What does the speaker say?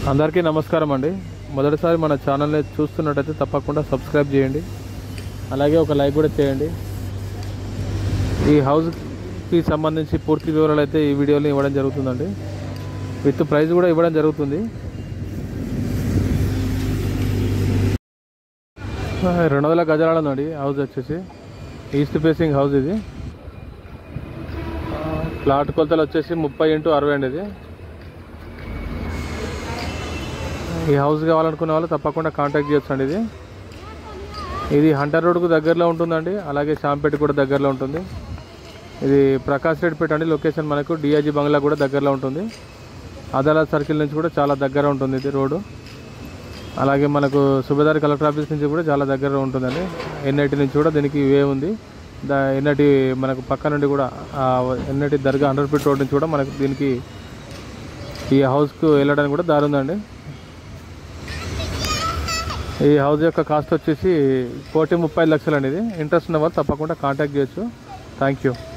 అందరికీ నమస్కారం అండి మొదటిసారి మన ఛానల్ని చూస్తున్నట్టయితే తప్పకుండా సబ్స్క్రైబ్ చేయండి అలాగే ఒక లైక్ కూడా చేయండి ఈ హౌస్కి సంబంధించి పూర్తి వివరాలు అయితే ఈ వీడియోలో ఇవ్వడం జరుగుతుందండి విత్ ప్రైస్ కూడా ఇవ్వడం జరుగుతుంది రెండు వందల గజాల ఉందండి హౌస్ వచ్చేసి ఈస్ట్ ఫేసింగ్ హౌస్ ఇది ప్లాట్ కొలతలు వచ్చేసి ముప్పై ఇంటూ అరవై అండి ఇది ఈ హౌస్ కావాలనుకునే వాళ్ళు తప్పకుండా కాంటాక్ట్ చేయొచ్చు అండి ఇది ఇది హంటర్ రోడ్కు దగ్గరలో ఉంటుందండి అలాగే శాంపేట కూడా దగ్గరలో ఉంటుంది ఇది ప్రకాష్ రెడ్డిపేట అండి లొకేషన్ మనకు డిఐజీ బంగ్లా కూడా దగ్గరలో ఉంటుంది అదాలత్ సర్కిల్ నుంచి కూడా చాలా దగ్గర ఉంటుంది ఇది రోడ్డు అలాగే మనకు సుబేదార్ కలెక్టర్ ఆఫీస్ నుంచి కూడా చాలా దగ్గర ఉంటుందండి ఎన్ఐటి నుంచి కూడా దీనికి వే ఉంది దా ఎన్ఐటి మనకు పక్క నుండి కూడా NIT Dargah hundred feet road నుంచి కూడా మనకు దీనికి ఈ హౌస్కు వెళ్ళడానికి కూడా దారి ఉందండి ఈ హౌస్ యొక్క కాస్ట్ వచ్చేసి కోటి ముప్పై లక్షలు అనేది ఇంట్రెస్ట్ ఉన్న వాళ్ళు తప్పకుండా కాంటాక్ట్ చేయొచ్చు థ్యాంక్ యూ